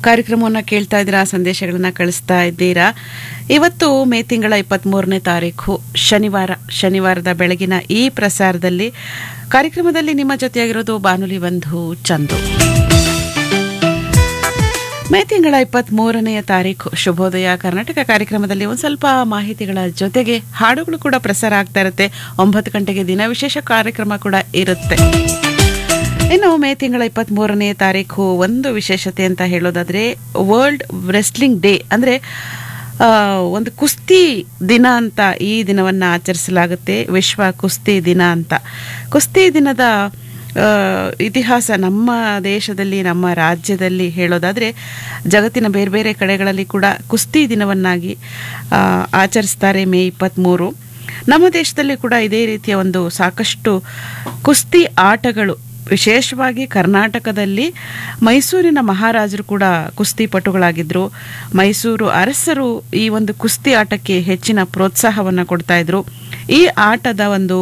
ಕಾರ್ಯಕ್ರಮವನ್ನು ಕೇಳ್ತಾ ಇದ್ದೀರಾ ಸಂದೇಶಗಳನ್ನ ಕಳಿಸ್ತಾ ಇದ್ದೀರಾ ಇವತ್ತು ಮೇ ತಿಂಗಳ ಇಪ್ಪತ್ತ್ಮೂರನೇ ತಾರೀಕು ಶನಿವಾರ ಶನಿವಾರದ ಬೆಳಗಿನ ಈ ಪ್ರಸಾರದಲ್ಲಿ ಕಾರ್ಯಕ್ರಮದಲ್ಲಿ ನಿಮ್ಮ ಜೊತೆಯಾಗಿರೋದು ಬಾನುಲಿ ಬಂಧು ಚಂದು ಮೇ ತಿಂಗಳ ಇಪ್ಪತ್ತ್ ಮೂರನೆಯ ತಾರೀಕು ಶುಭೋದಯ ಕರ್ನಾಟಕ ಕಾರ್ಯಕ್ರಮದಲ್ಲಿ ಒಂದು ಸ್ವಲ್ಪ ಮಾಹಿತಿಗಳ ಜೊತೆಗೆ ಹಾಡುಗಳು ಕೂಡ ಪ್ರಸಾರ ಆಗ್ತಾ ಇರುತ್ತೆ ಒಂಬತ್ತು ಗಂಟೆಗೆ ದಿನ ವಿಶೇಷ ಕಾರ್ಯಕ್ರಮ ಕೂಡ ಇರುತ್ತೆ ಇನ್ನು ಮೇ ತಿಂಗಳ ಇಪ್ಪತ್ತ್ ಮೂರನೇ ತಾರೀಕು ಒಂದು ವಿಶೇಷತೆ ಅಂತ ಹೇಳೋದಾದ್ರೆ ವರ್ಲ್ಡ್ ರೆಸ್ಲಿಂಗ್ ಡೇ ಅಂದ್ರೆ ಆ, ಒಂದು ಕುಸ್ತಿ ದಿನ ಅಂತ ಈ ದಿನವನ್ನು ಆಚರಿಸಲಾಗುತ್ತೆ ವಿಶ್ವ ಕುಸ್ತಿ ದಿನ ಅಂತ ಕುಸ್ತಿ ದಿನದ ಆ, ಇತಿಹಾಸ ನಮ್ಮ ದೇಶದಲ್ಲಿ ನಮ್ಮ ರಾಜ್ಯದಲ್ಲಿ ಹೇಳೋದಾದರೆ ಜಗತ್ತಿನ ಬೇರೆ ಬೇರೆ ಕಡೆಗಳಲ್ಲಿ ಕೂಡ ಕುಸ್ತಿ ದಿನವನ್ನಾಗಿ ಆ, ಆಚರಿಸ್ತಾರೆ ಮೇ ಇಪ್ಪತ್ತ್ಮೂರು ನಮ್ಮ ದೇಶದಲ್ಲಿ ಕೂಡ ಇದೇ ರೀತಿಯ ಒಂದು ಸಾಕಷ್ಟು ಕುಸ್ತಿ ಆಟಗಳು ವಿಶೇಷವಾಗಿ ಕರ್ನಾಟಕದಲ್ಲಿ ಮೈಸೂರಿನ ಮಹಾರಾಜರು ಕೂಡ ಕುಸ್ತಿಪಟುಗಳಾಗಿದ್ದರು ಮೈಸೂರು ಅರಸರು ಈ ಒಂದು ಕುಸ್ತಿ ಆಟಕ್ಕೆ ಹೆಚ್ಚಿನ ಪ್ರೋತ್ಸಾಹವನ್ನು ಕೊಡ್ತಾ ಇದ್ರು ಈ ಆಟದ ಒಂದು